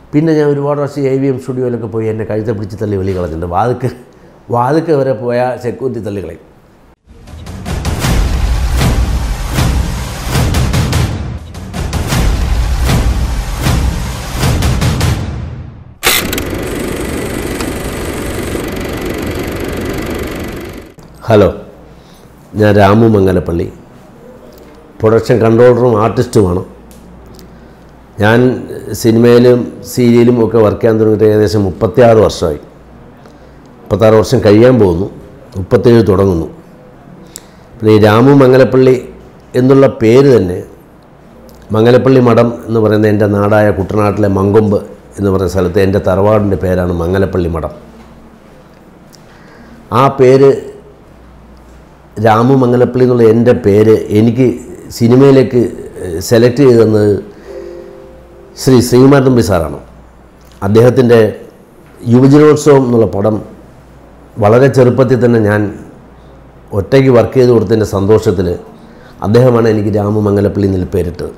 പിന്നെ ഞാൻ ഒരുപാട് വർഷം എ വി എം സ്റ്റുഡിയോയിലൊക്കെ പോയി എന്നെ കഴുത്തെ പിടിച്ച് തള്ളി വെളി കളഞ്ഞിട്ടുണ്ട് വാതുക്ക് വാതുക്ക് വരെ പോയാൽ സെക്യൂരിറ്റി തള്ളി കളയും ഹലോ ഞാൻ രാമു മംഗലപ്പള്ളി പ്രൊഡക്ഷൻ കൺട്രോളറും ആർട്ടിസ്റ്റുമാണ് ഞാൻ സിനിമയിലും സീരിയലും ഒക്കെ വർക്ക് ചെയ്യാൻ തുടങ്ങിയിട്ട് ഏകദേശം മുപ്പത്തിയാറ് വർഷമായി മുപ്പത്താറ് വർഷം കഴിയാൻ പോകുന്നു മുപ്പത്തേഴ് തുടങ്ങുന്നു പിന്നെ ഈ രാമു മംഗലപ്പള്ളി എന്നുള്ള പേര് തന്നെ മംഗലപ്പള്ളി മഠം എന്ന് പറയുന്ന എൻ്റെ നാടായ കുട്ടനാട്ടിലെ മങ്കൊമ്പ് എന്ന് പറയുന്ന സ്ഥലത്തെ എൻ്റെ തറവാടിൻ്റെ പേരാണ് മംഗലപ്പള്ളി മഠം ആ പേര് രാമു മംഗലപ്പള്ളി എന്നുള്ള എൻ്റെ പേര് എനിക്ക് സിനിമയിലേക്ക് സെലക്ട് ചെയ്ത് തന്നത് ശ്രീ ശ്രീകുമാരൻ തമ്പി സാറാണ് അദ്ദേഹത്തിൻ്റെ യുവജനോത്സവം എന്നുള്ള പടം വളരെ ചെറുപ്പത്തിൽ തന്നെ ഞാൻ ഒറ്റയ്ക്ക് വർക്ക് ചെയ്ത് കൊടുത്തതിൻ്റെ സന്തോഷത്തിൽ അദ്ദേഹമാണ് എനിക്ക് രാമു മംഗലപ്പള്ളി എന്നിൽ പേരിട്ടത്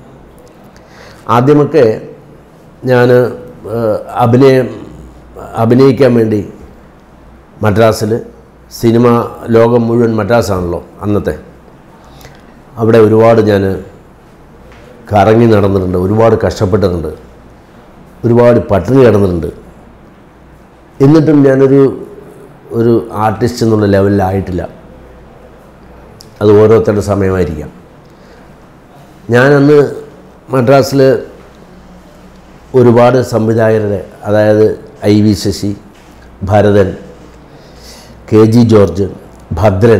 ആദ്യമൊക്കെ ഞാൻ അഭിനയം അഭിനയിക്കാൻ വേണ്ടി മദ്രാസിൽ സിനിമ ലോകം മുഴുവൻ മദ്രാസാണല്ലോ അന്നത്തെ അവിടെ ഒരുപാട് ഞാൻ കറങ്ങി നടന്നിട്ടുണ്ട് ഒരുപാട് കഷ്ടപ്പെട്ടിട്ടുണ്ട് ഒരുപാട് പട്ടിണി കിടന്നിട്ടുണ്ട് എന്നിട്ടും ഞാനൊരു ഒരു ആർട്ടിസ്റ്റ് എന്നുള്ള ലെവലിലായിട്ടില്ല അത് ഓരോരുത്തരുടെ സമയമായിരിക്കാം ഞാനന്ന് മദ്രാസിൽ ഒരുപാട് സംവിധായകരുടെ അതായത് I V Sasi Bharathan K G George Bhadran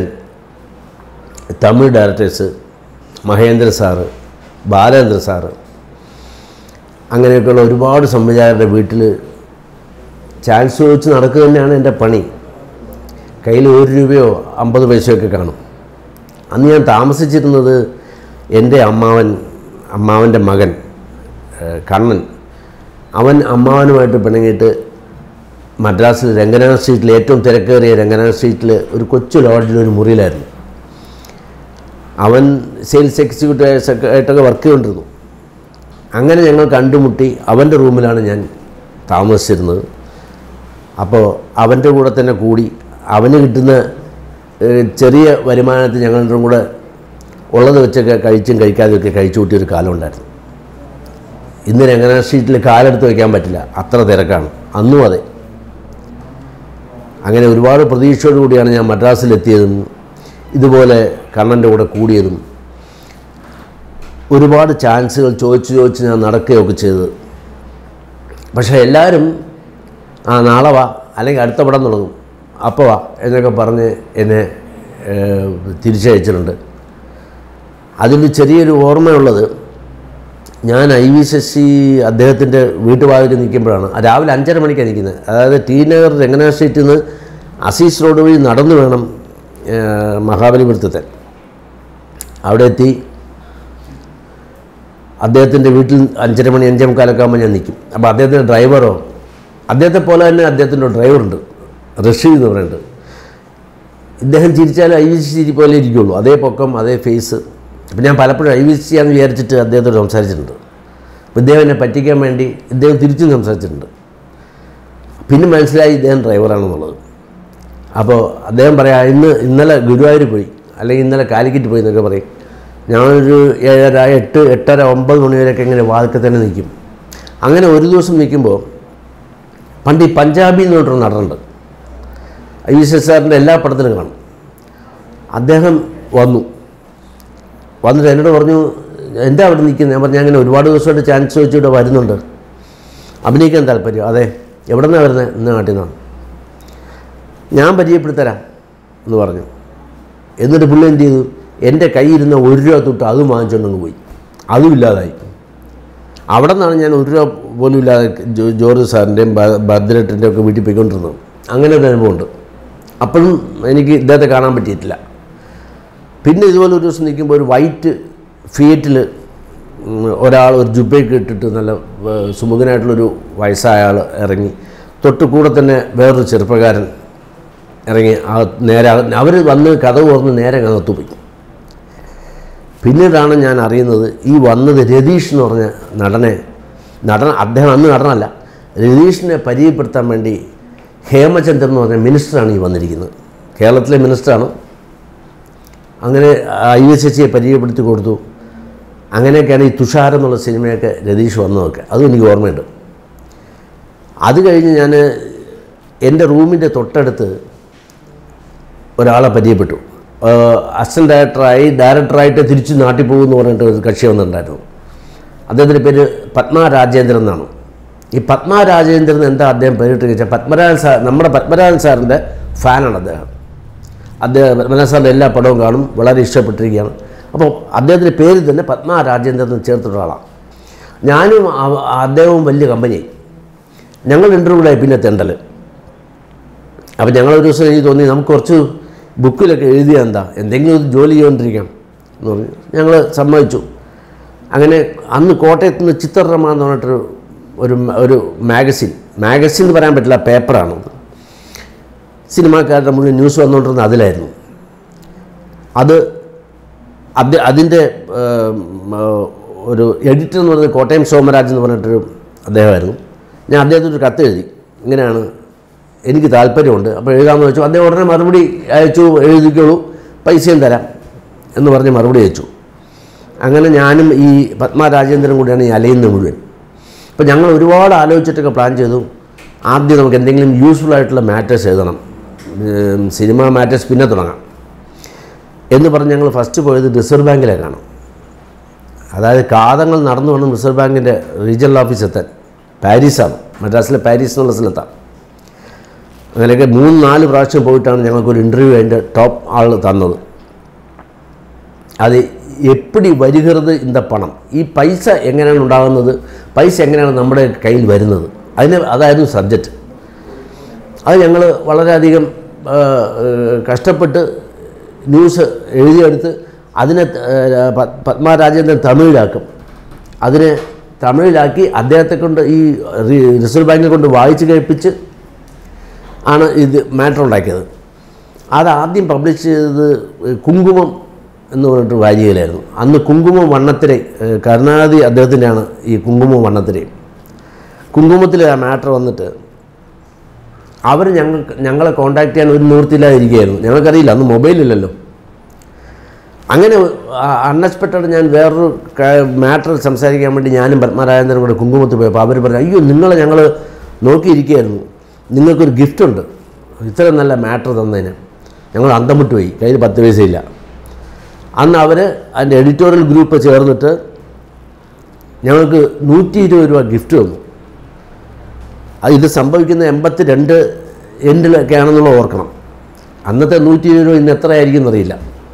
Tamil directors Mahendra sir Balendra sir അങ്ങനെയൊക്കെയുള്ള ഒരുപാട് സംവിധായകരുടെ വീട്ടിൽ ചാൻസ് ചോദിച്ച് നടക്കുക തന്നെയാണ് എൻ്റെ പണി കയ്യിൽ ഒരു രൂപയോ അമ്പത് പൈസയൊക്കെ കാണും അന്ന് ഞാൻ താമസിച്ചിരുന്നത് എൻ്റെ അമ്മാവൻ അമ്മാവൻ്റെ മകൻ ഏഹ്, കണ്ണൻ അവൻ അമ്മാവനുമായിട്ട് പിണങ്ങിയിട്ട് മദ്രാസിൽ രംഗനാഥ സ്ട്രീറ്റിൽ ഏറ്റവും തിരക്കേറിയ രംഗനാഥ സ്ട്രീറ്റിൽ ഒരു കൊച്ചു ലോഡ്ജിൽ ഒരു മുറിയിലായിരുന്നു അവൻ സെയിൽസ് എക്സിക്യൂട്ടീവ് ആയിട്ടൊക്കെ വർക്ക് ചെയ്തുകൊണ്ടിരുന്നു അങ്ങനെ ഞങ്ങൾ കണ്ടുമുട്ടി അവൻ്റെ റൂമിലാണ് ഞാൻ താമസിച്ചിരുന്നത് അപ്പോൾ അവൻ്റെ കൂടെ തന്നെ കൂടി അവന് കിട്ടുന്ന ഏഹ്, ചെറിയ വരുമാനത്തിൽ ഞങ്ങളുടെ കൂടെ ഉള്ളത് വെച്ചൊക്കെ കഴിച്ചും കഴിക്കാതെയൊക്കെ കഴിച്ചു കൂട്ടിയൊരു കാലം ഉണ്ടായിരുന്നു ഇന്ന് രംഗനാഥ സ്ട്രീറ്റിൽ കാലെടുത്ത് വയ്ക്കാൻ പറ്റില്ല അത്ര തിരക്കാണ് അന്നും അതെ അങ്ങനെ ഒരുപാട് പ്രതീക്ഷയോടു കൂടിയാണ് ഞാൻ മദ്രാസിലെത്തിയതും ഇതുപോലെ കണ്ണൻ്റെ കൂടെ കൂടിയതും ഒരുപാട് ചാൻസുകൾ ചോദിച്ച് ചോദിച്ച് ഞാൻ നടക്കുകയൊക്കെ ചെയ്തത് പക്ഷേ എല്ലാവരും ആ നാളെ വാ അല്ലെങ്കിൽ അടുത്ത പടം തുടങ്ങും അപ്പോൾ വാ എന്നൊക്കെ പറഞ്ഞ് എന്നെ ഏഹ്, തിരിച്ചയച്ചിട്ടുണ്ട് അതിൽ ചെറിയൊരു ഓർമ്മയുള്ളത് ഞാൻ ഐ വി ശശി അദ്ദേഹത്തിൻ്റെ വീട്ടുവാതിൽ നിൽക്കുമ്പോഴാണ് ആ രാവിലെ അഞ്ചര മണിക്കാണ് നിൽക്കുന്നത് അതായത് ടി നഗർ രംഗനാഥ സ്ട്രീറ്റിൽ നിന്ന് അസീസ് റോഡ് വഴി നടന്നു വേണം ഏഹ്, മഹാബലിപുരത്തെത്താൻ അവിടെ എത്തി അദ്ദേഹത്തിൻ്റെ വീട്ടിൽ അഞ്ചര മണി അഞ്ചേ മുക്കാലൊക്കെ ആകുമ്പോൾ ഞാൻ നിൽക്കും അപ്പോൾ അദ്ദേഹത്തിൻ്റെ ഡ്രൈവറോ അദ്ദേഹത്തെ പോലെ തന്നെ അദ്ദേഹത്തിൻ്റെ ഡ്രൈവറുണ്ട് റഷീദ് എന്ന് പറയുന്നുണ്ട് ഇദ്ദേഹം ചിരിച്ചാൽ ഐ വി സി ചിരി പോലെ ഇരിക്കുള്ളൂ അതേ പൊക്കം അതേ ഫേസ് അപ്പം ഞാൻ പലപ്പോഴും ഐ വി സി ആണെന്ന് വിചാരിച്ചിട്ട് അദ്ദേഹത്തോട് സംസാരിച്ചിട്ടുണ്ട് അപ്പോൾ ഇദ്ദേഹം എന്നെ പറ്റിക്കാൻ വേണ്ടി ഇദ്ദേഹം തിരിച്ചും സംസാരിച്ചിട്ടുണ്ട് പിന്നെ മനസ്സിലായി ഇദ്ദേഹം ഡ്രൈവറാണെന്നുള്ളത് അപ്പോൾ അദ്ദേഹം പറയാം ഇന്ന് ഇന്നലെ ഗുരുവായൂർ പോയി അല്ലെങ്കിൽ ഇന്നലെ കാലിക്കറ്റ് പോയി എന്നൊക്കെ പറയും ഞാനൊരു ഏഴര എട്ട് എട്ടര ഒമ്പത് മണി വരെയൊക്കെ ഇങ്ങനെ വാതിൽക്കൽ തന്നെ നിൽക്കും അങ്ങനെ ഒരു ദിവസം നിൽക്കുമ്പോൾ പണ്ട് ഈ പഞ്ചാബി എന്ന് പറഞ്ഞൊരു നടനുണ്ട് ഐ എസ് എസ് സാറിൻ്റെ എല്ലാ പടത്തിലും കാണും അദ്ദേഹം വന്നു വന്നിട്ട് എന്നോട് പറഞ്ഞു എന്താ അവിടെ നിൽക്കുന്നത് ഞാൻ പറഞ്ഞു "ഞാൻ അങ്ങനെ ഒരുപാട് ദിവസമായിട്ട് ചാൻസ് ചോദിച്ചു ഇവിടെ വരുന്നുണ്ട് അഭിനയിക്കാൻ താല്പര്യം അതെ എവിടെ നിന്നാണ് വരുന്നത് ഇന്ന നാട്ടിൽ നിന്നാണ് ഞാൻ പരിചയപ്പെടുത്തരാം എന്ന് പറഞ്ഞു എന്നിട്ട് പുള്ളി എന്ത് ചെയ്തു എൻ്റെ കയ്യിരുന്ന ഒരു രൂപ തൊട്ട് അതും വാങ്ങിച്ചുകൊണ്ടങ്ങ് പോയി അതും ഇല്ലാതായി അവിടെ നിന്നാണ് ഞാൻ ഒരു രൂപ പോലും ഇല്ലാതെ ജോ- ജോർജ് സാറിൻ്റെയും ഭദ്രട്ടിൻ്റെയും ഒക്കെ വീട്ടിൽ പോയിക്കൊണ്ടിരുന്നത് അങ്ങനെ ഒരു അനുഭവമുണ്ട് അപ്പോഴും എനിക്ക് ഇദ്ദേഹത്തെ കാണാൻ പറ്റിയിട്ടില്ല പിന്നെ ഇതുപോലെ ഒരു ദിവസം നിൽക്കുമ്പോൾ ഒരു വൈറ്റ് ഫിയറ്റിൽ ഒരാൾ ഒരു ജുബയൊക്കെ ഇട്ടിട്ട് നല്ല ഏഹ്, സുമുഖനായിട്ടുള്ളൊരു വയസ്സായ ആൾ ഇറങ്ങി തൊട്ട് കൂടെ തന്നെ വേറൊരു ചെറുപ്പക്കാരൻ ഇറങ്ങി ആ നേരെ അവർ വന്ന് കഥ തുറന്ന് നേരെ അകത്തു പോയി പിന്നീടാണ് ഞാൻ അറിയുന്നത് ഈ വന്നത് രതീഷ് എന്ന് പറഞ്ഞ നടനെ നടൻ അദ്ദേഹം അന്ന് നടനല്ല രതീഷിനെ പരിചയപ്പെടുത്താൻ വേണ്ടി ഹേമചന്ദ്രൻ എന്ന് പറഞ്ഞ മിനിസ്റ്ററാണ് ഈ വന്നിരിക്കുന്നത് കേരളത്തിലെ മിനിസ്റ്ററാണ് അങ്ങനെ ഐ എസ് എച്ചിയെ പരിചയപ്പെടുത്തി കൊടുത്തു അങ്ങനെയൊക്കെയാണ് ഈ തുഷാർ എന്നുള്ള സിനിമയൊക്കെ രതീഷ് വന്നതൊക്കെ അതും എനിക്ക് ഓർമ്മയുണ്ട് അത് കഴിഞ്ഞ് ഞാൻ എൻ്റെ റൂമിൻ്റെ തൊട്ടടുത്ത് ഒരാളെ പരിചയപ്പെട്ടു അസിസ്റ്റൻ്റ് ഡയറക്ടറായി ഡയറക്ടറായിട്ട് തിരിച്ച് നാട്ടിൽ പോകുമെന്ന് പറഞ്ഞിട്ട് ഒരു കക്ഷി വന്നിട്ടുണ്ടായിരുന്നു അദ്ദേഹത്തിൻ്റെ പേര് പത്മ രാജേന്ദ്രൻ എന്നാണ് ഈ പത്മ രാജേന്ദ്രൻ എന്താ അദ്ദേഹം പേരിട്ട് വെച്ചാൽ പത്മരാജൻ സാർ നമ്മുടെ പത്മരാജൻ സാറിൻ്റെ ഫാനാണ് അദ്ദേഹം അദ്ദേഹം പത്മനാഭ സാറിൻ്റെ എല്ലാ പടവും കാണും വളരെ ഇഷ്ടപ്പെട്ടിരിക്കുകയാണ് അപ്പോൾ അദ്ദേഹത്തിൻ്റെ പേരിൽ തന്നെ പത്മ രാജേന്ദ്രൻ എന്ന് ചേർത്തിട്ടുള്ള ആളാണ് ഞാനും അവ- അദ്ദേഹവും വലിയ കമ്പനിയായി ഞങ്ങൾ ഇൻ്റർവ്യൂലായി പിന്നെ തെണ്ടൽ അപ്പോൾ ഞങ്ങൾ ഒരു ദിവസം എനിക്ക് തോന്നി നമുക്ക് കുറച്ച് ബുക്കിലൊക്കെ എഴുതിയാൽ എന്താ എന്തെങ്കിലും ഒരു ജോലി ചെയ്തുകൊണ്ടിരിക്കാം എന്ന് പറഞ്ഞു ഞങ്ങൾ സമ്മതിച്ചു അങ്ങനെ അന്ന് കോട്ടയത്ത് നിന്ന് ചിത്രരമ എന്ന് പറഞ്ഞിട്ടൊരു ഒരു ഒരു മാഗസിൻ മാഗസിൻ എന്ന് പറയാൻ പറ്റില്ല പേപ്പറാണത് സിനിമാക്കാരുടെ മുഴുവൻ ന്യൂസ് വന്നുകൊണ്ടിരുന്നത് അതിലായിരുന്നു അത് അത് അതിൻ്റെ ഏം, ആ, ഒരു എഡിറ്റർ എന്ന് പറയുന്നത് കോട്ടയം സോമരാജ് എന്ന് പറഞ്ഞിട്ടൊരു അദ്ദേഹമായിരുന്നു ഞാൻ അദ്ദേഹത്തിന് ഒരു കത്ത് എഴുതി ഇങ്ങനെയാണ് എനിക്ക് താല്പര്യമുണ്ട് അപ്പോൾ എഴുതാമെന്ന് വെച്ചു അദ്ദേഹം ഉടനെ മറുപടി അയച്ചു എഴുതിക്കോളൂ പൈസയും തരാം എന്ന് പറഞ്ഞ് മറുപടി അയച്ചു അങ്ങനെ ഞാനും ഈ പത്മ രാജേന്ദ്രൻ കൂടിയാണ് ഈ അലയുന്നത് മുഴുവൻ അപ്പോൾ ഞങ്ങൾ ഒരുപാട് ആലോചിച്ചിട്ടൊക്കെ പ്ലാൻ ചെയ്തു ആദ്യം നമുക്ക് എന്തെങ്കിലും യൂസ്ഫുൾ ആയിട്ടുള്ള മാറ്റേഴ്സ് എഴുതണം ഉം, സിനിമ മാറ്റേഴ്സ് പിന്നെ തുടങ്ങാം എന്ന് പറഞ്ഞ് ഞങ്ങൾ ഫസ്റ്റ് പോയത് റിസർവ് ബാങ്കിലേക്കാണ് അതായത് കാതങ്ങൾ നടന്നു വേണം റിസർവ് ബാങ്കിൻ്റെ റീജിയണൽ ഓഫീസ് എത്താൻ പാരീസാണ് മദ്രാസിലെ പാരീസ് എന്നുള്ള സ്ഥലത്താണ് അങ്ങനെയൊക്കെ മൂന്ന് നാല് പ്രാവശ്യം പോയിട്ടാണ് ഞങ്ങൾക്കൊരു ഇൻ്റർവ്യൂ അതിൻ്റെ ടോപ്പ് ആൾ തന്നത് അത് എപ്പിടി വരുகிறது இந்த പണം ഈ പൈസ എങ്ങനെയാണ് ഉണ്ടാകുന്നത് പൈസ എങ്ങനെയാണ് നമ്മുടെ കയ്യിൽ വരുന്നത് അതിന് അതായിരുന്നു സബ്ജക്റ്റ് അത് ഞങ്ങൾ വളരെയധികം ആ, ആ, കഷ്ടപ്പെട്ട് ന്യൂസ് എഴുതിയെടുത്ത് അതിനെ ആ, പ- പത്മ രാജേന്ദ്രൻ തമിഴിലാക്കും അതിനെ തമിഴിലാക്കി അദ്ദേഹത്തെ കൊണ്ട് ഈ റി- റിസർവ് ബാങ്കിനെ കൊണ്ട് വായിച്ച് കേൾപ്പിച്ച് ആണ് ഇത് മാറ്റർ ഉണ്ടാക്കിയത് അത് ആദ്യം പബ്ലിഷ് ചെയ്തത് കുങ്കുമം എന്ന് പറഞ്ഞിട്ട് വാരികയിലായിരുന്നു അന്ന് കുങ്കുമം വണ്ണത്തിരെ ഏഹ് കരുണാനിധി അദ്ദേഹത്തിൻ്റെയാണ് ഈ കുങ്കുമം വണ്ണത്തിരെ കുങ്കുമത്തിൽ ആ മാറ്റർ വന്നിട്ട് അവർ ഞങ്ങൾ ഞങ്ങളെ കോണ്ടാക്ട് ചെയ്യാൻ ഒരു നിവൃത്തിയില്ലാതിരിക്കുകയായിരുന്നു ഞങ്ങൾക്കറിയില്ല അന്ന് മൊബൈലില്ലല്ലോ അങ്ങനെ അൺഎക്സ്പെക്റ്റഡ് ഞാൻ വേറൊരു മാറ്റർ സംസാരിക്കാൻ വേണ്ടി ഞാനും പത്മരാജേന്ദ്രനും കൂടെ കുങ്കുമത്തിൽ പോയപ്പോൾ അവർ പറഞ്ഞു അയ്യോ നിങ്ങളെ ഞങ്ങൾ നോക്കിയിരിക്കുകയായിരുന്നു നിങ്ങൾക്കൊരു ഗിഫ്റ്റ് ഉണ്ട് ഇത്ര നല്ല മാറ്റർ തന്നതിന് ഞങ്ങൾ അന്തം വിട്ട് പോയി കയ്യിൽ പത്ത് പൈസയില്ല അന്ന് അവർ അതിൻ്റെ എഡിറ്റോറിയൽ ഗ്രൂപ്പ് ചേർന്നിട്ട് ഞങ്ങൾക്ക് നൂറ്റി ഇരുപത് രൂപ ഗിഫ്റ്റ് തന്നു അത് ഇത് സംഭവിക്കുന്ന എൺപത്തി രണ്ട് എൻഡിലൊക്കെ ആണെന്നുള്ള ഓർക്കണം അന്നത്തെ നൂറ്റി ഇരുപത് രൂപ ഇന്ന് എത്രയായിരിക്കും എന്നറിയില്ല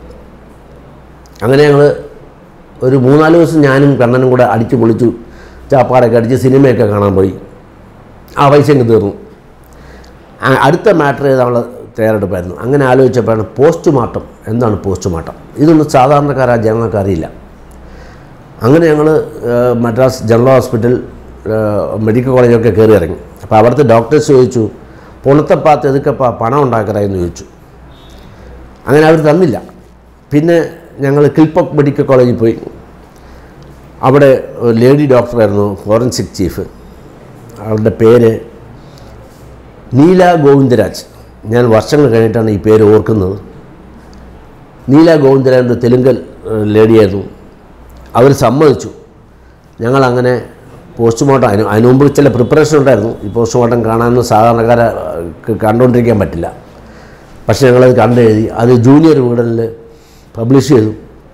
അങ്ങനെ ഞങ്ങൾ ഒരു മൂന്നാല് ദിവസം ഞാനും കണ്ണനും കൂടെ അടിച്ച് പൊളിച്ചു ചാപ്പാടൊക്കെ അടിച്ച് സിനിമയൊക്കെ കാണാൻ പോയി ആ പൈസ അങ്ങ് തീർന്നു ആ, അടുത്ത മാറ്റർ നമ്മൾ തയ്യാറെടുപ്പായിരുന്നു അങ്ങനെ ആലോചിച്ചപ്പോഴാണ് പോസ്റ്റ്മോർട്ടം എന്താണ് പോസ്റ്റ്മോർട്ടം ഇതൊന്നും സാധാരണക്കാരാ ജനങ്ങൾക്ക് അറിയില്ല അങ്ങനെ ഞങ്ങൾ മദ്രാസ് ജനറൽ ഹോസ്പിറ്റൽ ആ, മെഡിക്കൽ കോളേജൊക്കെ കയറി ഇറങ്ങി അപ്പോൾ അവിടുത്തെ ഡോക്ടേഴ്സ് ചോദിച്ചു പൊണത്തപ്പാത്ത് എതുക്കപ്പാ പണം ഉണ്ടാക്കറ എന്ന് ചോദിച്ചു അങ്ങനെ അവർ തന്നില്ല പിന്നെ ഞങ്ങൾ കിൽപോക്ക് മെഡിക്കൽ കോളേജിൽ പോയി അവിടെ ഒരു ലേഡി ഡോക്ടറായിരുന്നു ഫോറൻസിക് ചീഫ് അവളുടെ പേര് നീല ഗോവിന്ദരാജ് ഞാൻ വർഷങ്ങൾ കഴിഞ്ഞിട്ടാണ് ഈ പേര് ഓർക്കുന്നത് നീല ഗോവിന്ദരാജ് ഒരു തെലുങ്കൻ ഏഹ്, ലേഡിയായിരുന്നു അവർ സമ്മതിച്ചു ഞങ്ങളങ്ങനെ പോസ്റ്റ്മോർട്ടം അതിന് അതിന് മുമ്പ് ചില പ്രിപ്പറേഷൻ ഉണ്ടായിരുന്നു ഈ പോസ്റ്റ്മോർട്ടം കാണാനൊന്നും സാധാരണക്കാരെ ഏഹ്, കണ്ടുകൊണ്ടിരിക്കാൻ പറ്റില്ല പക്ഷേ ഞങ്ങളത് കണ്ടെഴുതി അത് ജൂനിയർ വീടനിൽ പബ്ലിഷ് ചെയ്തു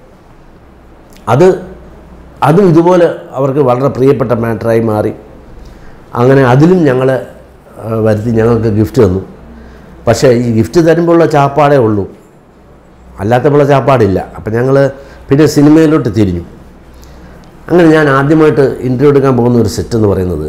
അത് അതും ഇതുപോലെ അവർക്ക് വളരെ പ്രിയപ്പെട്ട മാറ്ററായി മാറി അങ്ങനെ അതിലും ഞങ്ങൾ വരുത്തി ഞങ്ങൾക്ക് ഗിഫ്റ്റ് തന്നു പക്ഷേ ഈ ഗിഫ്റ്റ് തരുമ്പോഴുള്ള ചാപ്പാടേ ഉള്ളൂ അല്ലാത്തപ്പോഴുള്ള ചാപ്പാടില്ല അപ്പം ഞങ്ങൾ പിന്നെ സിനിമയിലോട്ട് തിരിഞ്ഞു അങ്ങനെ ഞാൻ ആദ്യമായിട്ട് ഇൻ്റർവ്യൂ എടുക്കാൻ പോകുന്ന ഒരു സെറ്റ് എന്ന് പറയുന്നത്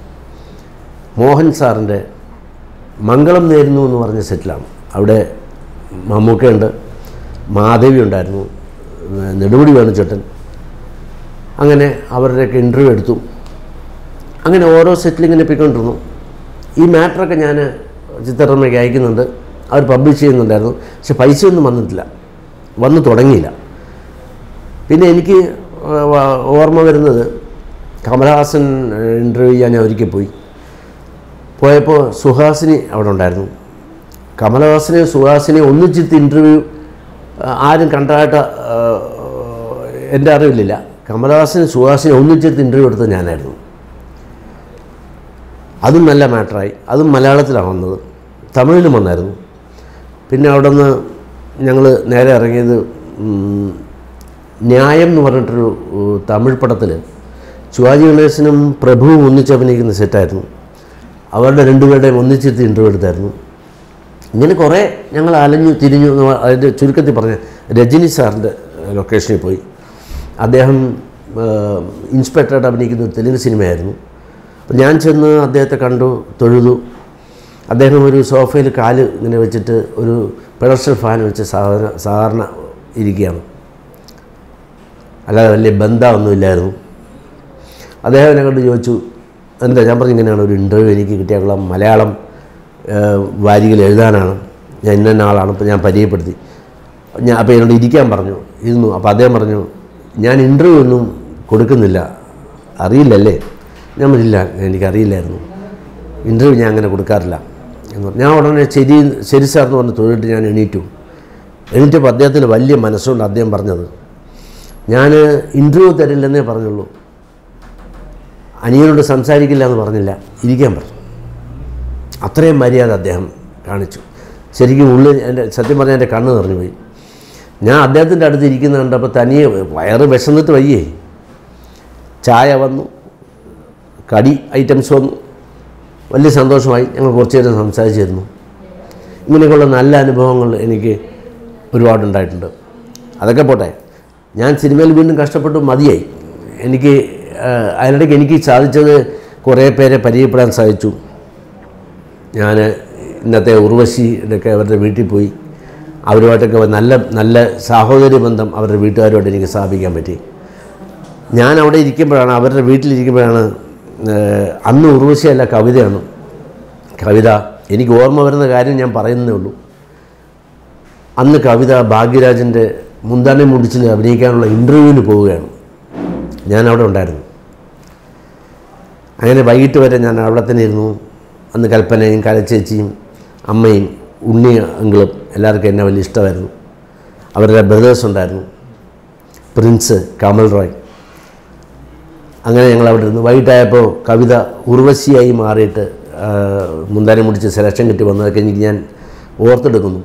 മോഹൻ സാറിൻ്റെ മംഗളം നേരുന്നു എന്ന് പറഞ്ഞ സെറ്റിലാണ് അവിടെ മമ്മൂക്കയുണ്ട് മാധവി ഉണ്ടായിരുന്നു ഏഹ് നെടുമുടി വേണുചേട്ടൻ അങ്ങനെ അവരുടെയൊക്കെ ഇൻ്റർവ്യൂ എടുത്തു അങ്ങനെ ഓരോ സെറ്റിൽ ഇങ്ങനെ പോയിക്കൊണ്ടിരുന്നു ഈ മാറ്ററൊക്കെ ഞാൻ ചിത്രമ്മയ്ക്ക് അയക്കുന്നുണ്ട് അവർ പബ്ലിഷ് ചെയ്യുന്നുണ്ടായിരുന്നു പക്ഷെ പൈസയൊന്നും വന്നിട്ടില്ല വന്നു തുടങ്ങിയില്ല പിന്നെ എനിക്ക് വ- ഓർമ്മ വരുന്നത് കമലഹാസൻ ഇൻ്റർവ്യൂ ചെയ്യാൻ ഞാൻ ഒരിക്കൽ പോയി പോയപ്പോൾ സുഹാസിനി അവിടെ ഉണ്ടായിരുന്നു കമലഹാസനെയും സുഹാസിനെയും ഒന്നിച്ചിട്ട് ഇൻ്റർവ്യൂ ആരും കണ്ടതായിട്ട് ആ, എൻ്റെ അറിവിലില്ല കമലഹാസനും സുഹാസിനെ ഒന്നിച്ചിട്ട് ഇൻ്റർവ്യൂ എടുത്തത് ഞാനായിരുന്നു അതും നല്ല മാറ്ററായി അതും മലയാളത്തിലാണ് വന്നത് തമിഴിലും വന്നായിരുന്നു പിന്നെ അവിടെ നിന്ന് ഞങ്ങൾ നേരെ ഇറങ്ങിയത് ഉം, ന്യായം എന്ന് പറഞ്ഞിട്ടൊരു ഉം, തമിഴ് പടത്തിൽ ശിവാജി ഗണേശനും പ്രഭുവും ഒന്നിച്ച് അഭിനയിക്കുന്ന സെറ്റായിരുന്നു അവരുടെ രണ്ടുപേരുടെയും ഒന്നിച്ചിട്ട് ഇൻ്റർവ്യൂ എടുത്തായിരുന്നു ഇങ്ങനെ കുറേ ഞങ്ങൾ അലഞ്ഞു തിരിഞ്ഞു എന്ന് പ- അതിൻ്റെ ചുരുക്കത്തിൽ പറഞ്ഞ രജനി സാറിൻ്റെ ലൊക്കേഷനിൽ പോയി അദ്ദേഹം ഏഹ്, ഇൻസ്പെക്ടറായിട്ട് അഭിനയിക്കുന്ന ഒരു തെലുങ്ക് സിനിമയായിരുന്നു അപ്പോൾ ഞാൻ ചെന്ന് അദ്ദേഹത്തെ കണ്ടു തൊഴുതു അദ്ദേഹം ഒരു സോഫയിൽ കാല് ഇങ്ങനെ വെച്ചിട്ട് ഒരു പെഡസ്റ്റൽ ഫാൻ വെച്ച് സാധാരണ സാധാരണ ഇരിക്കുകയാണ് അല്ലാതെ വലിയ ബന്ധമൊന്നുമില്ലായിരുന്നു അദ്ദേഹം എന്നെ കണ്ട് ചോദിച്ചു എന്താ ഞാൻ പറഞ്ഞു ഇങ്ങനെയാണ് ഒരു ഇൻ്റർവ്യൂ എനിക്ക് കിട്ടിയാൽ മലയാളം വാരികയിൽ എഴുതാനാണ് ഞാൻ ഇന്ന ഇന്ന ആളാണ് ഇപ്പോൾ ഞാൻ പരിചയപ്പെടുത്തി ഞാൻ അപ്പോൾ എന്നോട് ഇരിക്കാൻ പറഞ്ഞു ഇരുന്നു അപ്പോൾ അദ്ദേഹം പറഞ്ഞു ഞാൻ ഇൻ്റർവ്യൂ ഒന്നും കൊടുക്കുന്നില്ല അറിയില്ലല്ലേ ഞാൻ പറഞ്ഞില്ല എനിക്കറിയില്ലായിരുന്നു ഇൻ്റർവ്യൂ ഞാൻ അങ്ങനെ കൊടുക്കാറില്ല എന്ന് പറഞ്ഞു. ഞാൻ ഉടനെ ശരി ശരി സാർ എന്ന് പറഞ്ഞ് തൊഴിലിട്ട് ഞാൻ എണീറ്റു എണീറ്റപ്പോൾ അദ്ദേഹത്തിന് വലിയ മനസ്സുകൊണ്ട് അദ്ദേഹം പറഞ്ഞത് ഞാൻ ഇൻ്റർവ്യൂ തരില്ലെന്നേ പറഞ്ഞുള്ളൂ അനിയനോട് സംസാരിക്കില്ല എന്ന് പറഞ്ഞില്ല ഇരിക്കാൻ പറഞ്ഞു അത്രയും മര്യാദ അദ്ദേഹം കാണിച്ചു ശരിക്കും ഉള്ളിൽ എൻ്റെ സത്യം പറഞ്ഞാൽ എൻ്റെ കണ്ണ് നിറഞ്ഞു പോയി ഞാൻ അദ്ദേഹത്തിൻ്റെ അടുത്ത് ഇരിക്കുന്ന കണ്ടപ്പോൾ തനിയെ വയറ് വിശന്നിട്ട് വയ്യേ ചായ വന്നു കടി ഐറ്റംസ് വന്നു വലിയ സന്തോഷമായി ഞങ്ങൾ കുറച്ച് നേരം സംസാരിച്ചിരുന്നു ഇങ്ങനെയൊക്കെയുള്ള നല്ല അനുഭവങ്ങൾ എനിക്ക് ഒരുപാടുണ്ടായിട്ടുണ്ട് അതൊക്കെ പോട്ടെ ഞാൻ സിനിമയിൽ വീണ്ടും കഷ്ടപ്പെട്ടു മതിയായി എനിക്ക് ആ, അതിനിടയ്ക്ക് എനിക്ക് സാധിച്ചത് കുറേ പേരെ പരിചയപ്പെടാൻ സാധിച്ചു ഞാൻ ഇന്നത്തെ ഉർവശിയുടെയൊക്കെ അവരുടെ വീട്ടിൽ പോയി അവരുമായിട്ടൊക്കെ നല്ല നല്ല സാഹോദര്യ ബന്ധം അവരുടെ വീട്ടുകാരുമായിട്ട് എനിക്ക് സ്ഥാപിക്കാൻ പറ്റി ഞാൻ അവിടെ ഇരിക്കുമ്പോഴാണ് അവരുടെ വീട്ടിലിരിക്കുമ്പോഴാണ് ഏഹ്, അന്ന് ഉർവശിയല്ല കവിതയാണ് കവിത എനിക്ക് ഓർമ്മ വരുന്ന കാര്യം ഞാൻ പറയുന്നേ ഉള്ളൂ അന്ന് കവിത ഭാഗ്യരാജൻ്റെ മുന്താനെ മുടിച്ചിൽ അഭിനയിക്കാനുള്ള ഇൻ്റർവ്യൂവിന് പോവുകയാണ് ഞാൻ അവിടെ ഉണ്ടായിരുന്നു അങ്ങനെ വൈകിട്ട് വരെ ഞാൻ അവിടെ തന്നെ ഇരുന്നു അന്ന് കൽപ്പനയും കലച്ചേച്ചിയും അമ്മയും ഉണ്ണി അങ്കിളും എല്ലാവർക്കും എന്നെ വലിയ ഇഷ്ടമായിരുന്നു അവരുടെ ബ്രദേഴ്സ് ഉണ്ടായിരുന്നു പ്രിൻസ് കമൽ റോയ് അങ്ങനെ ഞങ്ങൾ അവിടെ ഇരുന്നു വൈകിട്ടായപ്പോൾ കവിത ഉർവശിയായി മാറിയിട്ട് ആ, മുന്താനെ മുടിച്ച് സെലക്ഷൻ കിട്ടി വന്നതൊക്കെ എനിക്ക് ഞാൻ ഓർത്തെടുക്കുന്നു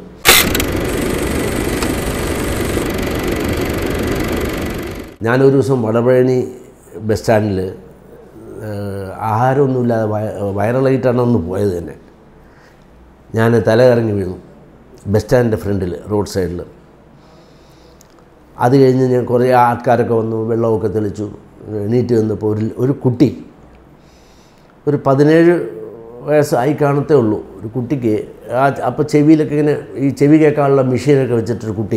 ഞാനൊരു ദിവസം വടപഴനി ബസ് സ്റ്റാൻഡിൽ ആഹാരമൊന്നുമില്ലാതെ വയ വയറിളകിയിട്ടാണ് ഒന്ന് പോയത് തന്നെ ഞാൻ തല കറങ്ങി വീണു ബസ് സ്റ്റാൻഡിൻ്റെ ഫ്രണ്ടിൽ റോഡ് സൈഡിൽ അത് കഴിഞ്ഞ് ഞാൻ കുറേ ആൾക്കാരൊക്കെ വന്നു വെള്ളമൊക്കെ തെളിച്ചു എണീറ്റ് വന്നപ്പോൾ ഒരു ഒരു കുട്ടി ഒരു പതിനേഴ് വയസ്സായി കാണത്തേ ഉള്ളൂ ഒരു കുട്ടിക്ക് ആ അപ്പോൾ ചെവിയിലൊക്കെ ഇങ്ങനെ ഈ ചെവി കേൾക്കാനുള്ള മെഷീനൊക്കെ വെച്ചിട്ടൊരു കുട്ടി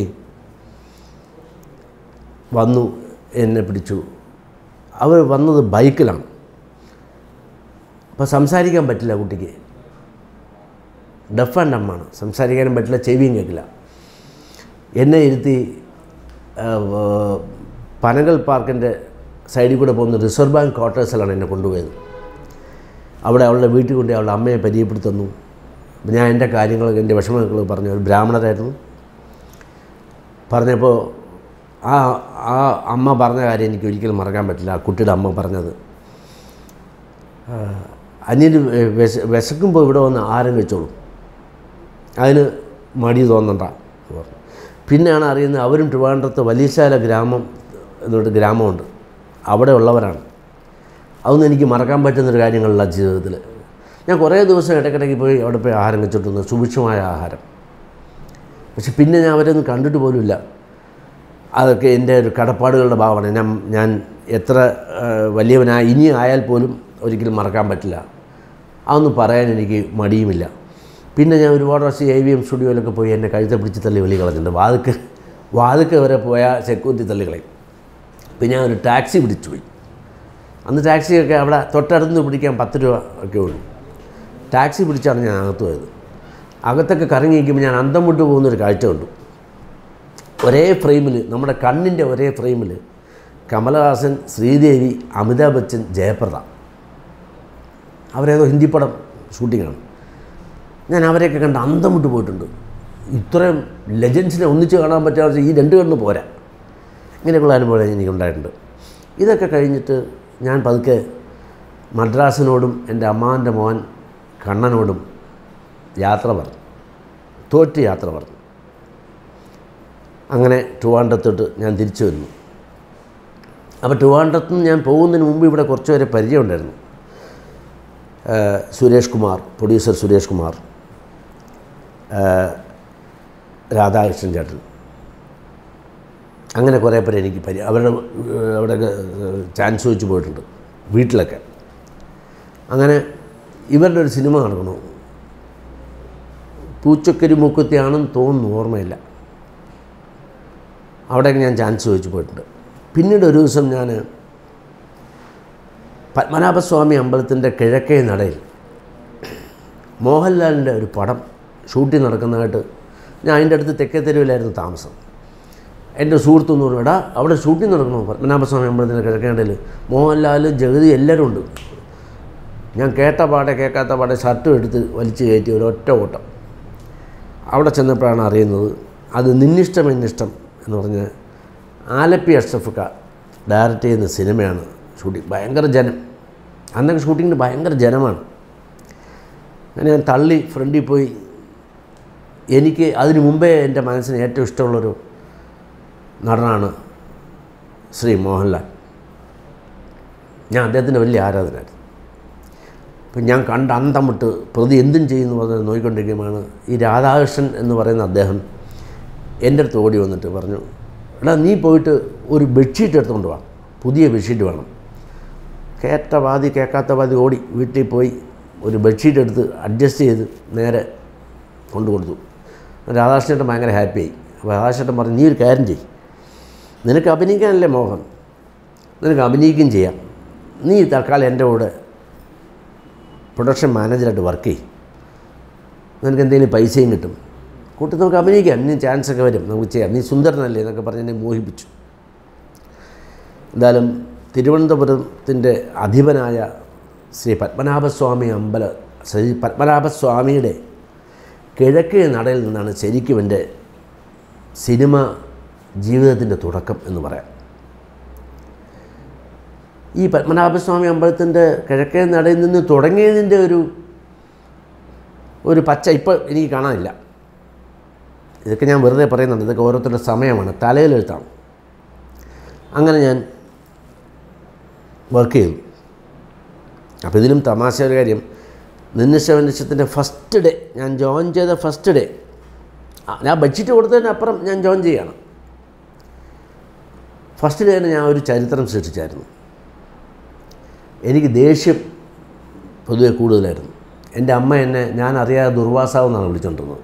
വന്നു എന്നെ പിടിച്ചു അവർ വന്നത് ബൈക്കിലാണ് അപ്പോൾ സംസാരിക്കാൻ പറ്റില്ല കുട്ടിക്ക് ഡഫ് ആൻഡ് ഡമ്മാണ് സംസാരിക്കാനും പറ്റില്ല ചെവിയും കേൾക്കില്ല എന്നെ ഇരുത്തി ആ, വ- പനകൽ പാർക്കിൻ്റെ സൈഡിൽ കൂടെ പോകുന്ന റിസർവ് ബാങ്ക് ക്വാർട്ടേഴ്സിലാണ് എന്നെ കൊണ്ടുപോയത് അവിടെ അവളുടെ വീട്ടിൽ കൊണ്ട് അവളുടെ അമ്മയെ പരിചയപ്പെടുത്തി തന്നു അപ്പോൾ ഞാൻ എൻ്റെ കാര്യങ്ങളൊക്കെ എൻ്റെ വിഷമങ്ങളൊക്കെ പറഞ്ഞു ഒരു ബ്രാഹ്മണരായിരുന്നു പറഞ്ഞപ്പോൾ ആ ആ അമ്മ പറഞ്ഞ കാര്യം എനിക്ക് ഒരിക്കലും മറക്കാൻ പറ്റില്ല ആ കുട്ടിയുടെ അമ്മ പറഞ്ഞത് ആ, അന്യന് വിശ വിശക്കുമ്പോൾ ഇവിടെ വന്ന് ആരും വെച്ചോളൂ അതിന് മടി തോന്നണ്ട എന്ന് പറഞ്ഞു പിന്നെയാണ് അറിയുന്നത് അവരും ട്രിവാൻഡ്രത്ത് വലിയശാല ഗ്രാമം എന്നൊരു ഗ്രാമമുണ്ട് അവിടെ ഉള്ളവരാണ് അതൊന്നും എനിക്ക് മറക്കാൻ പറ്റുന്നൊരു കാര്യങ്ങളല്ല ജീവിതത്തിൽ ഞാൻ കുറേ ദിവസം ഇടയ്ക്കിടയ്ക്ക് പോയി അവിടെ പോയി ആഹാരം വെച്ചിട്ട് വന്നു സുഭിക്ഷമായ ആഹാരം പക്ഷെ പിന്നെ ഞാൻ അവരൊന്നും കണ്ടിട്ട് പോലുമില്ല അതൊക്കെ എൻ്റെ ഒരു കടപ്പാടുകളുടെ ഭാവമാണ് ഞാൻ ഞാൻ എത്ര ആ, വലിയവനായി ഇനി ആയാൽ പോലും ഒരിക്കലും മറക്കാൻ പറ്റില്ല അതൊന്നും പറയാൻ എനിക്ക് മടിയുമില്ല പിന്നെ ഞാൻ ഒരുപാട് വർഷം എ വി എം സ്റ്റുഡിയോയിലൊക്കെ പോയി എന്നെ കഴുത്തെ പിടിച്ച് തള്ളി വെളി കളഞ്ഞിട്ടുണ്ട് വാതുക്ക് വാതുക്ക് വരെ പോയാൽ സെക്യൂരിറ്റി തള്ളി കളയും പിന്നെ ഞാൻ ഒരു ടാക്സി പിടിച്ചു പോയി അന്ന് ടാക്സിയൊക്കെ അവിടെ തൊട്ടടുത്ത് നിന്ന് പിടിക്കാൻ പത്ത് രൂപ ഒക്കെ ഉള്ളൂ ടാക്സി പിടിച്ചാണ് ഞാൻ അകത്ത് പോയത് അകത്തൊക്കെ കറങ്ങി നിൽക്കുമ്പോൾ ഞാൻ അന്തം വിട്ടു പോകുന്നൊരു കാഴ്ച കണ്ടു ഒരേ ഫ്രെയിമിൽ നമ്മുടെ കണ്ണിൻ്റെ ഒരേ ഫ്രെയിമിൽ കമലഹാസൻ ശ്രീദേവി അമിതാഭ് ബച്ചൻ ജയപ്രദ അവരേതോ ഹിന്ദി പടം ഷൂട്ടിങ്ങാണ് ഞാൻ അവരെയൊക്കെ കണ്ട് അന്തം വിട്ട് പോയിട്ടുണ്ട് ഇത്രയും ലെജൻസിനെ ഒന്നിച്ച് കാണാൻ പറ്റാതെ ഈ രണ്ട് കണ്ണ് പോരാ ഇങ്ങനെയൊക്കെയുള്ള അനുഭവം എനിക്കുണ്ടായിട്ടുണ്ട് ഇതൊക്കെ കഴിഞ്ഞിട്ട് ഞാൻ പതുക്കെ മദ്രാസിനോടും എൻ്റെ അമ്മാവൻ്റെ മോൻ കണ്ണനോടും യാത്ര പറഞ്ഞു തോറ്റ് യാത്ര പറഞ്ഞു അങ്ങനെ ട്രിവാൻഡ്രത്തോട്ട് ഞാൻ തിരിച്ചു വരുന്നു അപ്പോൾ ട്രിവാൻഡ്രത്ത് നിന്ന് ഞാൻ പോകുന്നതിന് മുമ്പ് ഇവിടെ കുറച്ച് പേരെ പരിചയമുണ്ടായിരുന്നു ഏഹ് സുരേഷ് കുമാർ പ്രൊഡ്യൂസർ സുരേഷ് കുമാർ ഏഹ് രാധാകൃഷ്ണൻ ചേട്ടൻ അങ്ങനെ കുറേ പേര് എനിക്ക് പരി അവരുടെ ഏഹ് അവിടെയൊക്കെ ഏഹ് ചാൻസ് ചോദിച്ചു പോയിട്ടുണ്ട് വീട്ടിലൊക്കെ അങ്ങനെ ഇവരുടെ ഒരു സിനിമ നടക്കണു പൂച്ചക്കരി മുക്കുത്തിയാണെന്ന് തോന്നുന്നു ഓർമ്മയില്ല അവിടെയൊക്കെ ഞാൻ ചാൻസ് ചോദിച്ചു പോയിട്ടുണ്ട് പിന്നീട് ഒരു ദിവസം ഞാൻ പത്മനാഭസ്വാമി അമ്പലത്തിൻ്റെ കിഴക്കേ നടയിൽ മോഹൻലാലിൻ്റെ ഒരു പടം ഷൂട്ടിംഗ് നടക്കുന്നതായിട്ട് ഞാൻ അതിൻ്റെ അടുത്ത് തെക്കേ തെരുവിലായിരുന്നു താമസം എൻ്റെ സുഹൃത്തൊന്ന് പറഞ്ഞു എടാ അവിടെ ഷൂട്ടിംഗ് നടക്കണോ പത്മനാഭസ്വാമി അമ്പലത്തിൻ്റെ കിഴക്കേ നടയിൽ മോഹൻലാൽ ജഗതി എല്ലാവരും ഉണ്ട് ഞാൻ കേട്ട പാടെ കേൾക്കാത്ത പാടെ ഷർട്ടും എടുത്ത് വലിച്ചു കയറ്റി ഒരു ഒറ്റ ഓട്ടം അവിടെ ചെന്നപ്പോഴാണ് അറിയുന്നത് അത് നിന്നിഷ്ടം എന്നിഷ്ടം എന്ന് പറഞ്ഞ് ആലപ്പി അഷ്റഫക്ക ഡയറക്റ്റ് ചെയ്യുന്ന സിനിമയാണ് ഷൂട്ടിംഗ് ഭയങ്കര ജനം അന്നൊക്കെ ഷൂട്ടിങ്ങിന് ഭയങ്കര ജനമാണ് അങ്ങനെ ഞാൻ തള്ളി ഫ്രണ്ടിൽ പോയി എനിക്ക് അതിനു മുമ്പേ എൻ്റെ മനസ്സിന് ഏറ്റവും ഇഷ്ടമുള്ളൊരു നടനാണ് ശ്രീ മോഹൻലാൽ ഞാൻ അദ്ദേഹത്തിൻ്റെ വലിയ ആരാധനായിരുന്നു അപ്പം ഞാൻ കണ്ട അന്തം വിട്ട് പ്രതി എന്തും ചെയ്യുന്നു പറഞ്ഞ് നോക്കിക്കൊണ്ടിരിക്കുമ്പോഴാണ് ഈ രാധാകൃഷ്ണൻ എന്ന് പറയുന്ന അദ്ദേഹം എൻ്റെ അടുത്ത് ഓടി വന്നിട്ട് പറഞ്ഞു എടാ നീ പോയിട്ട് ഒരു ബെഡ്ഷീറ്റ് എടുത്തുകൊണ്ട് വാ പുതിയ ബെഡ്ഷീറ്റ് വേണം കേട്ട വാതി കേൾക്കാത്ത വാതി ഓടി വീട്ടിൽ പോയി ഒരു ബെഡ്ഷീറ്റ് എടുത്ത് അഡ്ജസ്റ്റ് ചെയ്ത് നേരെ കൊണ്ടു കൊടുത്തു രാധാകൃഷ്ണേട്ടൻ ഭയങ്കര ഹാപ്പിയായി അപ്പോൾ രാധാകൃഷ്ണേട്ടൻ പറഞ്ഞു നീ ഒരു കാര്യം ചെയ്യും നിനക്ക് അഭിനയിക്കാനല്ലേ മോഹൻ നിനക്ക് അഭിനയിക്കുകയും ചെയ്യാം നീ തൽക്കാലം എൻ്റെ കൂടെ പ്രൊഡക്ഷൻ മാനേജറായിട്ട് വർക്ക് ചെയ്യും നിനക്ക് എന്തെങ്കിലും പൈസയും കിട്ടും കൂട്ടി നമുക്ക് അഭിനയിക്കാം നീ ചാൻസ് ഒക്കെ വരും നമുക്ക് ചെയ്യാം നീ സുന്ദരനല്ലേ എന്നൊക്കെ പറഞ്ഞ് എന്നെ മോഹിപ്പിച്ചു എന്തായാലും തിരുവനന്തപുരത്തിൻ്റെ അധിപനായ ശ്രീ പത്മനാഭസ്വാമി അമ്പല ശ്രീ പത്മനാഭസ്വാമിയുടെ കിഴക്കേ നടയിൽ നിന്നാണ് ശരിക്കും എൻ്റെ സിനിമ ജീവിതത്തിൻ്റെ തുടക്കം എന്ന് പറയാം ഈ പത്മനാഭസ്വാമി അമ്പലത്തിൻ്റെ കിഴക്കേ നടയിൽ നിന്ന് തുടങ്ങിയതിൻ്റെ ഒരു ഒരു പച്ച ഇപ്പോൾ എനിക്ക് കാണാനില്ല ഇതൊക്കെ ഞാൻ വെറുതെ പറയുന്നുണ്ട് ഇതൊക്കെ ഓരോരുത്തരുടെ സമയമാണ് തലയിലെഴുത്താണ് അങ്ങനെ ഞാൻ വർക്ക് ചെയ്തു അപ്പോൾ ഇതിലും തമാശ ഒരു കാര്യം നിന്നിഷ്ടവനിഷ്ടത്തിൻ്റെ ഫസ്റ്റ് ഡേ ഞാൻ ജോയിൻ ചെയ്ത ഫസ്റ്റ് ഡേ ഞാൻ ബഡ്ജറ്റ് കൊടുത്തതിനപ്പുറം ഞാൻ ജോയിൻ ചെയ്യുകയാണ് ഫസ്റ്റ് ഡേ തന്നെ ഞാൻ ഒരു ചരിത്രം സൃഷ്ടിച്ചായിരുന്നു എനിക്ക് ദേഷ്യം പൊതുവെ കൂടുതലായിരുന്നു എൻ്റെ അമ്മ എന്നെ ഞാൻ അറിയാതെ ദുർവാസാവ് എന്നാണ് വിളിച്ചുകൊണ്ടിരുന്നത്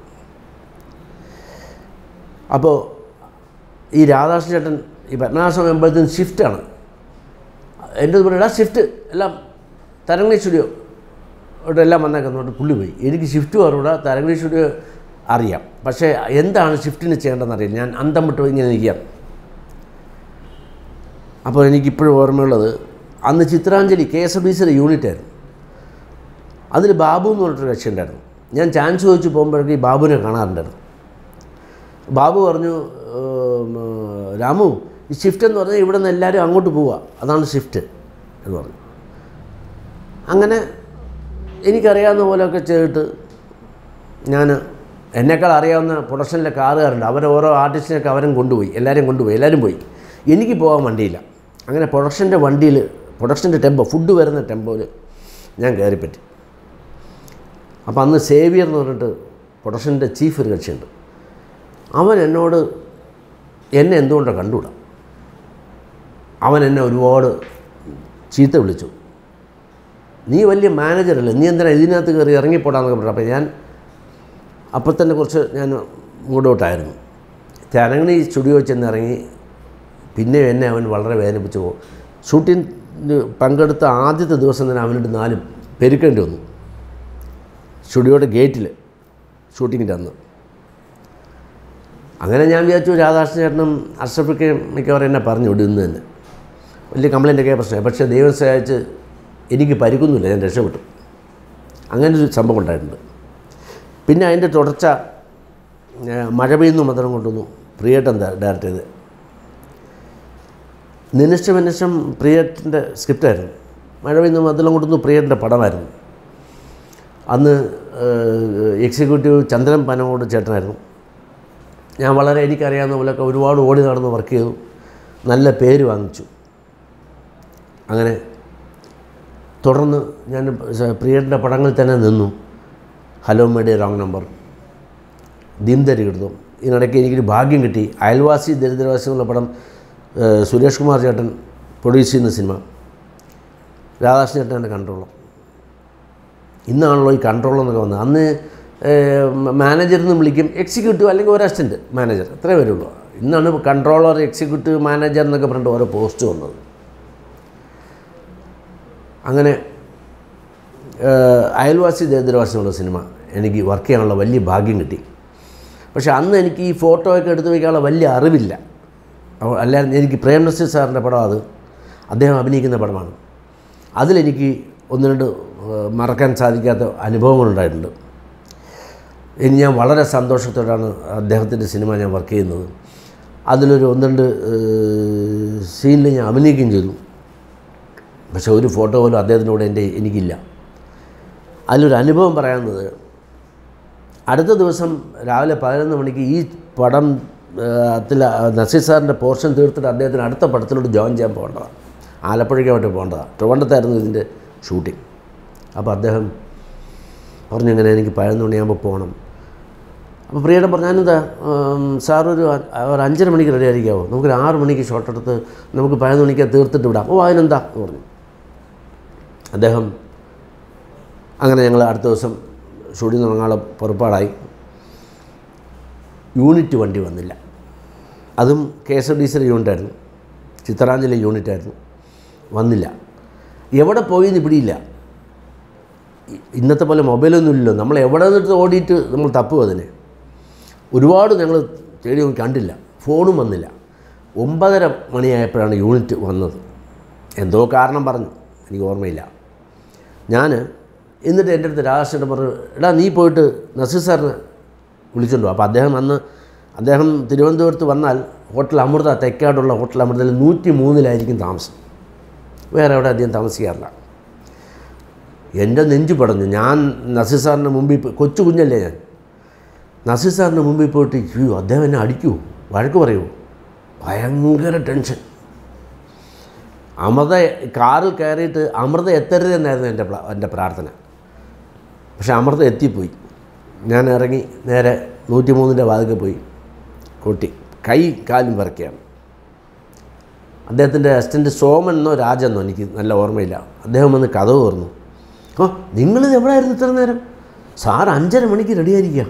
അപ്പോൾ ഈ രാധാകൃഷ്ണ ചേട്ടൻ ഈ പത്മനാഭസ്വാമി അമ്പലത്തിന് ഷിഫ്റ്റാണ് എൻ്റെ പറയുക ഷിഫ്റ്റ് എല്ലാം തരംഗി സ്റ്റുഡിയോ ഇവിടെ എല്ലാം വന്നേക്കുന്നോട്ട് പുള്ളി പോയി എനിക്ക് ഷിഫ്റ്റ് പറഞ്ഞൂടാ തരംഗി സ്റ്റുഡിയോ അറിയാം പക്ഷേ എന്താണ് ഷിഫ്റ്റിന് ചെയ്യേണ്ടതെന്ന് അറിയില്ല ഞാൻ അന്തം വിട്ട് ഇങ്ങനെ നിൽക്കാം അപ്പോൾ എനിക്കിപ്പോഴും ഓർമ്മയുള്ളത് അന്ന് Chitranjali K S F B സിയുടെ യൂണിറ്റ് ആയിരുന്നു അതിൽ ബാബു എന്ന് പറഞ്ഞിട്ടൊരു കക്ഷി ഉണ്ടായിരുന്നു ഞാൻ ചാൻസ് ചോദിച്ച് പോകുമ്പോഴേക്ക് ഈ ബാബുവിനെ കാണാറുണ്ടായിരുന്നു ബാബു പറഞ്ഞു "ഏം, രാമു ഈ ഷിഫ്റ്റ് എന്ന് പറഞ്ഞാൽ ഇവിടെ നിന്ന് എല്ലാവരും അങ്ങോട്ട് പോവുക അതാണ് ഷിഫ്റ്റ് എന്ന് പറഞ്ഞു അങ്ങനെ എനിക്കറിയാവുന്ന പോലെയൊക്കെ ചെയ്തിട്ട് ഞാൻ എന്നെക്കാൾ അറിയാവുന്ന പ്രൊഡക്ഷനിലെ കാറുകാരുണ്ട് അവർ ഓരോ ആർട്ടിസ്റ്റിനെയൊക്കെ അവരും കൊണ്ടുപോയി എല്ലാവരും കൊണ്ടുപോയി എല്ലാവരും പോയി എനിക്ക് പോകാൻ വണ്ടിയില്ല അങ്ങനെ പ്രൊഡക്ഷൻ്റെ വണ്ടിയിൽ പ്രൊഡക്ഷൻ്റെ ടെമ്പോ ഫുഡ് വരുന്ന ടെമ്പോയിൽ ഞാൻ കയറിപ്പറ്റി അപ്പോൾ അന്ന് സേവിയർ എന്ന് പറഞ്ഞിട്ട് പ്രൊഡക്ഷൻ്റെ ചീഫ് ഒരു കക്ഷിയുണ്ട് അവൻ എന്നോട് എന്നെ എന്തുകൊണ്ടാണ് കണ്ടുകൂടാ അവൻ എന്നെ ഒരുപാട് ചീത്ത വിളിച്ചു നീ വലിയ മാനേജറല്ലേ നീ എന്തിനാ ഇതിനകത്ത് കയറി ഇറങ്ങിപ്പോടാന്നൊക്കെ പറഞ്ഞു അപ്പോൾ ഞാൻ അപ്പോൾ തന്നെ കുറച്ച് ഞാൻ മൂടോട്ടായിരുന്നു തരങ്ങണി സ്റ്റുഡിയോ ചെന്ന് ഇറങ്ങി പിന്നെ എന്നെ അവൻ വളരെ വേദനിപ്പിച്ചു പോകും ഷൂട്ടിംഗ് പങ്കെടുത്ത ആദ്യത്തെ ദിവസം തന്നെ അവനിട്ട് നാല് പെരുക്കേണ്ടി വന്നു സ്റ്റുഡിയോയുടെ ഗേറ്റിൽ ഷൂട്ടിങ്ങിൻ്റെ അന്ന് അങ്ങനെ ഞാൻ വിചാരിച്ചു രാധാകൃഷ്ണ ചേട്ടനും അഷ്റഫിക്കയും മിക്കവാറും എന്നെ പറഞ്ഞു വിടും ഇന്ന് തന്നെ വലിയ കംപ്ലൈൻ്റൊക്കെ പ്രശ്നമായി പക്ഷേ ദൈവം സഹായിച്ച് എനിക്ക് പരിക്കൊന്നുമില്ല ഞാൻ രക്ഷപ്പെട്ടു അങ്ങനെ ഒരു സംഭവം ഉണ്ടായിട്ടുണ്ട് പിന്നെ അതിൻ്റെ തുടർച്ച ഏ, മഴ പെയ്യുന്നു മന്ത്രം കൊണ്ടുവന്നു പ്രിയേട്ടൻ ഡയറക്റ്റ് ചെയ്ത് നിനിഷ്ടം അന്വേഷണം പ്രിയേട്ടൻ്റെ സ്ക്രിപ്റ്റായിരുന്നു മഴ പെയ്യുന്നു മന്ത്രം കൊണ്ടുവന്നു പ്രിയേട്ടൻ്റെ പടമായിരുന്നു അന്ന് എക്സിക്യൂട്ടീവ് ചന്ദ്രൻ പനമോട് ചേട്ടനായിരുന്നു ഞാൻ വളരെ എനിക്കറിയാവുന്ന പോലെയൊക്കെ ഒരുപാട് ഓടി നടന്ന് വർക്ക് ചെയ്തു നല്ല പേര് വാങ്ങിച്ചു അങ്ങനെ തുടർന്ന് ഞാൻ പ്രിയൻ്റെ പടങ്ങളിൽ തന്നെ നിന്നു ഹലോ മേഡിയ റോങ് നമ്പർ ദീന്തരികൃതം ഇതിനിടയ്ക്ക് എനിക്കൊരു ഭാഗ്യം കിട്ടി അയൽവാസി ദരിദ്രവാസി എന്നുള്ള പടം ഏഹ്, സുരേഷ് കുമാർ ചേട്ടൻ പ്രൊഡ്യൂസ് ചെയ്യുന്ന സിനിമ രാധാകൃഷ്ണൻ ചേട്ടൻ എൻ്റെ കൺട്രോളർ ഇന്നാണല്ലോ ഈ കൺട്രോൾ എന്നൊക്കെ വന്നത് അന്ന് മാനേജർ എന്ന് വിളിക്കും എക്സിക്യൂട്ടീവ് അല്ലെങ്കിൽ ഒരു അസിസ്റ്റൻറ്റ് മാനേജർ അത്രേ വരുള്ളൂ ഇന്നാണ് കൺട്രോളർ എക്സിക്യൂട്ടീവ് മാനേജർ എന്നൊക്കെ പറഞ്ഞിട്ട് ഓരോ പോസ്റ്റ് വന്നത് അങ്ങനെ ഏഹ്, അയൽവാസി ദരിദ്രവാസി എന്നുള്ള സിനിമ എനിക്ക് വർക്ക് ചെയ്യാനുള്ള വലിയ ഭാഗ്യം കിട്ടി പക്ഷേ അന്ന് എനിക്ക് ഈ ഫോട്ടോ ഒക്കെ എടുത്ത് വയ്ക്കാനുള്ള വലിയ അറിവില്ല അപ്പോൾ അല്ലായിരുന്നു എനിക്ക് പ്രേം നസീർ സാറിൻ്റെ പടം അത് അദ്ദേഹം അഭിനയിക്കുന്ന പടമാണ് അതിലെനിക്ക് ഒന്ന് രണ്ട് ഏഹ്, മറക്കാൻ സാധിക്കാത്ത അനുഭവങ്ങളുണ്ടായിട്ടുണ്ട് ഇനി ഞാൻ വളരെ സന്തോഷത്തോടാണ് അദ്ദേഹത്തിൻ്റെ സിനിമ ഞാൻ വർക്ക് ചെയ്യുന്നത് അതിലൊരു ഒന്ന് രണ്ട് സീനിൽ ഞാൻ അഭിനയിക്കുകയും ചെയ്തു പക്ഷേ ഒരു ഫോട്ടോ പോലും അദ്ദേഹത്തിൻ്റെ കൂടെ എൻ്റെ എനിക്കില്ല അതിലൊരു അനുഭവം പറയാവുന്നത് അടുത്ത ദിവസം രാവിലെ പതിനൊന്ന് മണിക്ക് ഈ പടം ത്തിൽ നസീർ സാറിൻ്റെ പോർഷൻ തീർത്തിട്ട് അദ്ദേഹത്തിന് അടുത്ത പടത്തിലോട്ട് ജോയിൻ ചെയ്യാൻ പോകേണ്ടതാണ് ആലപ്പുഴയ്ക്ക് വേണ്ടി പോകേണ്ടതാണ് ട്രിവണ്ടത്തായിരുന്നു ഇതിൻ്റെ ഷൂട്ടിംഗ് അപ്പോൾ അദ്ദേഹം പറഞ്ഞു ഇങ്ങനെ എനിക്ക് പതിനൊന്ന് മണിയാകുമ്പോൾ പോകണം അപ്പോൾ പ്രിയടം പറഞ്ഞു ഞാനെന്താ ഉം, സാർ ഒരു അ- ഒരു അഞ്ചര മണിക്ക് റെഡി ആയിരിക്കാമോ നമുക്കൊരു ആറ് മണിക്ക് ഷോട്ട് എടുത്ത് നമുക്ക് പതിനൊന്ന് മണിക്ക് തീർത്തിട്ട് വിടാം ഓ അതിനെന്താ എന്ന് പറഞ്ഞു അദ്ദേഹം അങ്ങനെ ഞങ്ങൾ അടുത്ത ദിവസം ഷൂട്ടിംഗ് തുടങ്ങാനുള്ള പുറപ്പാടായി യൂണിറ്റ് വണ്ടി വന്നില്ല അതും കെ എസ് എഫ് ഡി സിയുടെ യൂണിറ്റായിരുന്നു ചിത്രാഞ്ജലി യൂണിറ്റായിരുന്നു വന്നില്ല എവിടെ പോയി എന്ന് പിടിയില്ല ഇ- ഇന്നത്തെ പോലെ മൊബൈലൊന്നും ഇല്ലല്ലോ നമ്മൾ എവിടെ നിന്നിട്ട് ഓടിയിട്ട് നമ്മൾ തപ്പും അതിനെ ഒരുപാട് ഞങ്ങൾ തേടി നോക്കി കണ്ടില്ല ഫോണും വന്നില്ല ഒമ്പതര മണിയായപ്പോഴാണ് യൂണിറ്റ് വന്നത് എന്തോ കാരണം പറഞ്ഞു എനിക്ക് ഓർമ്മയില്ല ഞാൻ എന്നിട്ട് എൻ്റെ അടുത്ത് രാധാകൃഷ്ണൻ പറഞ്ഞു എടാ നീ പോയിട്ട് നസീർ സാറിനെ വിളിച്ചുകൊണ്ടു അപ്പോൾ അദ്ദേഹം അന്ന് അദ്ദേഹം തിരുവനന്തപുരത്ത് വന്നാൽ ഹോട്ടൽ അമൃത തെക്കാടുള്ള ഹോട്ടൽ അമൃതയിൽ നൂറ്റി മൂന്നിലായിരിക്കും താമസം വേറെ എവിടെ അധികം താമസിക്കാറില്ല എൻ്റെ നെഞ്ചു പടഞ്ഞു ഞാൻ നസീർ സാറിൻ്റെ മുമ്പിൽ പോയി- കൊച്ചു കുഞ്ഞല്ലേ ഞാൻ നസീർ സാറിൻ്റെ മുമ്പിൽ പോയിട്ട് അയ്യോ അദ്ദേഹം എന്നെ അടിക്കുമോ വഴക്ക് പറയുമോ ഭയങ്കര ടെൻഷൻ അമൃത കാറിൽ കയറിയിട്ട് അമൃത എത്തരുത് എന്നായിരുന്നു എൻ്റെ പ്ല- എൻ്റെ പ്രാർത്ഥന പക്ഷെ അമൃത എത്തിപ്പോയി ഞാൻ ഇറങ്ങി നേരെ നൂറ്റി മൂന്നിൻ്റെ വാതിൽക്ക് പോയി കൊട്ടി കൈ കാലും വിറക്കുകയാണ് അദ്ദേഹത്തിൻ്റെ അസിസ്റ്റൻറ്റ് സോമനെന്നോ രാജെന്നോ എനിക്ക് നല്ല ഓർമ്മയില്ല അദ്ദേഹം വന്ന് കഥ തുറന്നു ഓ നിങ്ങളിത് എവിടെയായിരുന്നു ഇത്ര നേരം സാർ അഞ്ചര മണിക്ക് റെഡിയായിരിക്കുക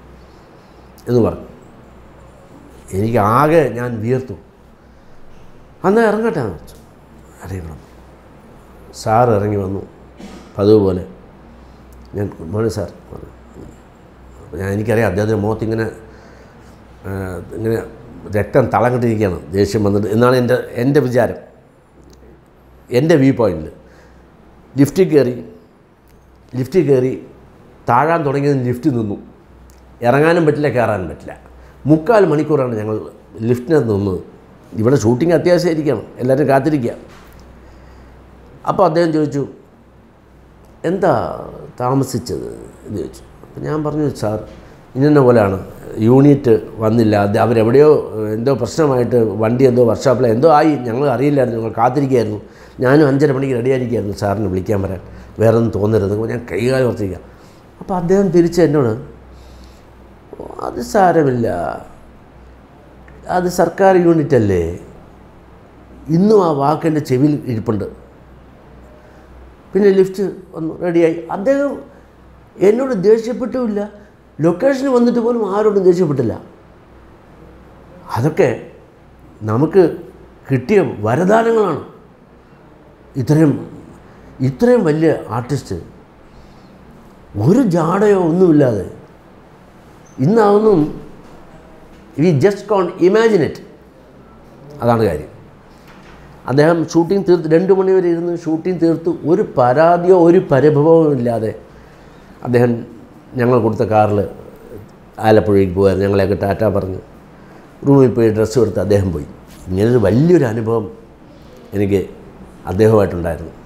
എന്ന് പറഞ്ഞു എനിക്ക് ആകെ ഞാൻ വിയർത്തു അന്ന് ഇറങ്ങട്ടെ എന്ന് വെച്ചു അറിയണം സാർ ഇറങ്ങി വന്നു പതിവ് പോലെ ഞാൻ ഗുഡ് മോർണിംഗ് സാർ പറഞ്ഞു അപ്പോൾ ഞാൻ എനിക്കറിയാം അദ്ദേഹത്തിൻ്റെ മുഖത്ത് ഇങ്ങനെ ആ, ഇങ്ങനെ രക്തം തളങ്ങിട്ടിരിക്കുകയാണ് ദേഷ്യം വന്നിട്ട് എന്നാണ് എൻ്റെ എൻ്റെ വിചാരം എൻ്റെ വ്യൂ പോയിന്റിൽ ലിഫ്റ്റിൽ കയറി ലിഫ്റ്റിൽ കയറി താഴാൻ തുടങ്ങിയതിന് ലിഫ്റ്റ് നിന്നു ഇറങ്ങാനും പറ്റില്ല കയറാനും പറ്റില്ല മുക്കാൽ മണിക്കൂറാണ് ഞങ്ങൾ ലിഫ്റ്റിനകത്ത് നിന്നത് ഇവിടെ ഷൂട്ടിംഗ് അത്യാവശ്യമായിരിക്കണം എല്ലാവരും കാത്തിരിക്കുക അപ്പോൾ അദ്ദേഹം ചോദിച്ചു എന്താ താമസിച്ചത് എന്ന് ചോദിച്ചു അപ്പോൾ ഞാൻ പറഞ്ഞു സാർ ഇന്ന പോലെയാണ് യൂണിറ്റ് വന്നില്ല അത് അവരെവിടെയോ ഏഹ്, എന്തോ പ്രശ്നമായിട്ട് വണ്ടി എന്തോ വർക്ക്ഷോപ്പിൽ എന്തോ ആയി ഞങ്ങൾ അറിയില്ലായിരുന്നു ഞങ്ങൾ കാത്തിരിക്കുകയായിരുന്നു ഞാനും അഞ്ചര മണിക്ക് റെഡിയായിരിക്കുകയായിരുന്നു സാറിന് വിളിക്കാൻ വരാൻ വേറെ ഒന്നും തോന്നരുത് അപ്പോൾ ഞാൻ കൈകാലം ഓർത്തിരിക്കുക അപ്പോൾ അദ്ദേഹം തിരിച്ച് എന്നോട് "ഓ, അത് സാരമില്ല അത് സർക്കാർ യൂണിറ്റ് അല്ലേ ഇന്നും ആ വാക്ക് എൻ്റെ ചെവിയിൽ ഇരിപ്പുണ്ട് പിന്നെ ലിഫ്റ്റ് വന്നു റെഡിയായി അദ്ദേഹം എന്നോട് ദേഷ്യപ്പെട്ടുമില്ല ലൊക്കേഷന് വന്നിട്ട് പോലും ആരോടും ദേഷ്യപ്പെട്ടില്ല അതൊക്കെ നമുക്ക് കിട്ടിയ വരദാനങ്ങളാണ് ഇത്രയും ഇത്രയും വലിയ ആർട്ടിസ്റ്റ് ഒരു ജാടയോ ഒന്നുമില്ലാതെ ഇന്ന് അതൊന്നും വി ജസ്റ്റ് കോൺ ഇമാജിനേറ്റ് അതാണ് കാര്യം അദ്ദേഹം ഷൂട്ടിംഗ് തീർത്ത് രണ്ട് മണി വരെ ഇരുന്ന് ഷൂട്ടിംഗ് തീർത്ത് ഒരു പരാതിയോ ഒരു പരിഭവവും ഇല്ലാതെ അദ്ദേഹം ഞങ്ങൾ കൊടുത്ത കാറിൽ ആലപ്പുഴയ്ക്ക് പോകാറ് ഞങ്ങളെയൊക്കെ ടാറ്റ പറഞ്ഞ് റൂമിൽ പോയി ഡ്രസ്സ് കൊടുത്ത് അദ്ദേഹം പോയി ഇങ്ങനൊരു വലിയൊരു അനുഭവം എനിക്ക് അദ്ദേഹമായിട്ടുണ്ടായിരുന്നു